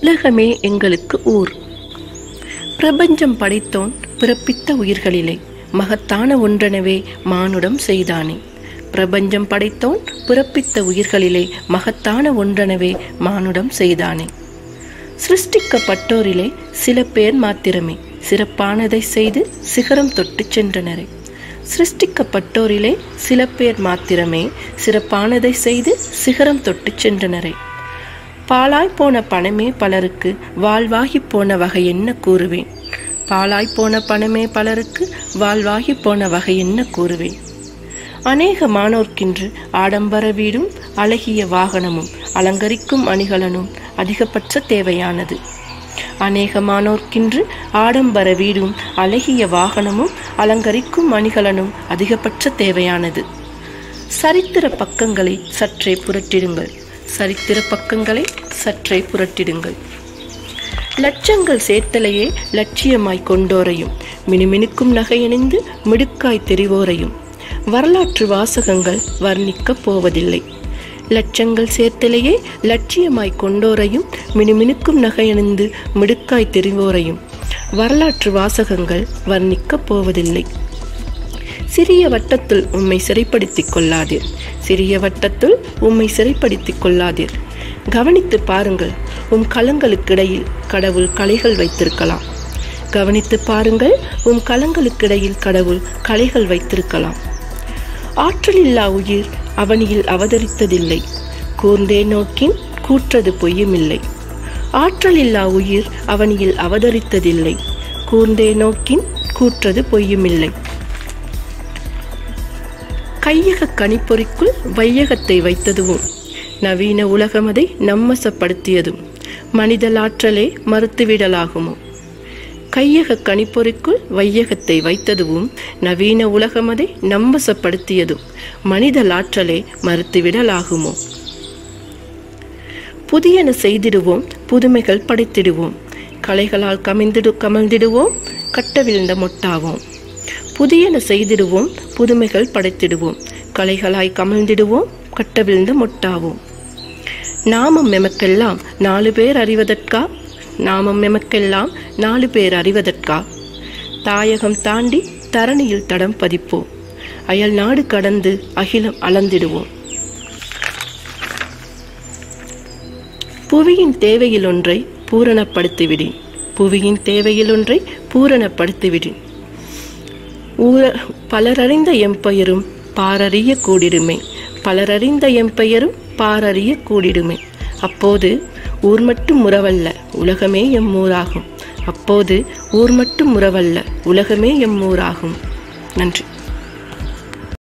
உலகமே எங்களுக்கு ஊர் பிரபஞ்சம் படைத்தோன் பிறப்பித்த உயிர்களிலே மகத்தான ஒன்றெனவே மானுடம் செய்தானே பிரபஞ்சம் படைத்தோன் பிறப்பித்த உயிர்களிலே மகத்தான ஒன்றெனவே மானுடம் செய்தானே சிருஷ்டிக்கப்பட்டோரிலே சில பேர் மாத்திரமே சிறப்பானதை செய்து சிகரம் தொட்டுச் சென்றனரே சிருஷ்டிக்கப்பட்டோரிலே சில பேர் மாத்திரமே சிறப்பானதை செய்து சிகரம் தொட்டுச் சென்றனரே பாலாய் போன பணமே பலருக்கு வாழ்வாகி போன வகை என்ன கூறுவேன் பாலாய் போன பணமே பலருக்கு வாழ்வாகி போன வகை என்ன கூறுவேன் அநேக மானோர்க்கின்று ஆடம்பர வீடும் அழகிய வாகனமும் அலங்கரிக்கும் அணிகலனும் அதிகபட்ச தேவையானது அநேகமானோர்க்கின்று ஆடம்பர வீடும் அழகிய வாகனமும் அலங்கரிக்கும் அணிகலனும் அதிகபட்ச தேவையானது சரித்திர பக்கங்களை சற்றே புரட்டிடுங்கள் சரித்திர பக்கங்களை சற்றே புரட்டிடுங்கள் லட்சங்கள் சேர்த்தலையே லட்சியமாய் கொண்டோரையும் மினுமினுக்கும் நகையணிந்து மிடுக்காய் தெரிவோரையும் வரலாற்று வாசகங்கள் வர்ணிக்கப் போவதில்லை லட்சங்கள் சேர்த்தலையே லட்சியமாய் கொண்டோரையும் மினுமினுக்கும் நகையணிந்து மிடுக்காய் தெரிவோரையும் வரலாற்று வாசகங்கள் வர்ணிக்கப் போவதில்லை சிறிய வட்டத்துள் உம்மை சிறைப்படுத்திக் கொள்ளாதீர் சிறிய வட்டத்துள் உம்மை சிறைப்படுத்திக் கொள்ளாதீர் கவனித்து பாருங்கள் உம் கலங்களுக்கிடையில் கடவுள் கலைகள் வைத்திருக்கலாம் கவனித்து பாருங்கள் உம் கலங்களுக்கிடையில் கடவுள் கலைகள் வைத்திருக்கலாம் ஆற்றலில்லா உயிர் அவனியில் அவதரித்ததில்லை கூர்ந்தே நோக்கின் கூற்றது பொய்யுமில்லை ஆற்றலில்லா உயிர் அவனியில் அவதரித்ததில்லை கூர்ந்தே நோக்கின் கூற்றது பொய்யுமில்லை கையக கணிப்பொறிக்குள் வையகத்தை வைத்ததுவும் நவீன உலகமதை நம்மசப்படுத்தியதும் மனிதலாற்றலே மறுத்துவிடலாகுமோ கையக கணிப்பொறிக்குள் வையகத்தை வைத்ததுவும் நவீன உலகமதை நம்பசப்படுத்தியதும் மனிதலாற்றலே மறுத்துவிடலாகுமோ புதியன செய்திடுவோம் புதுமைகள் படைத்திடுவோம் கலைகளால் கமிழ்ந்திடு கமழ்ந்திடுவோம் கட்டவிழ்ந்த மொட்டாவோம் புதியன செய்திடுவோம் புதுமைகள் படைத்திடுவோம் கலைகளாய் கமழ்ந்திடுவோம் கட்டவிழ்ந்த மொட்டாவோம் நாமம் எமக்கெல்லாம் நாலு பேர் அறிவதற்கா நாமம் எமக்கெல்லாம் நாலு பேர் அறிவதற்கா தாயகம் தாண்டி தரணியில் தடம் பதிப்போம் அயல் நாடு கடந்து அகிலம் அளந்திடுவோம் புவியின் தேவையில் ஒன்றை பூரணப்படுத்திவிடேன் புவியின் தேவையில் ஒன்றை பூரணப்படுத்திவிடேன் ஊர பலரறிந்த எம்பெயரும் பாரறிய கூடிடுமே பலரறிந்த எம்பெயரும் பாரறிய கூடிடுமே அப்போது ஊர் மட்டும் உறவல்ல உலகமே எம் ஊராகும் அப்போது ஊர் மட்டும் உறவல்ல உலகமே எம் ஊராகும் நன்றி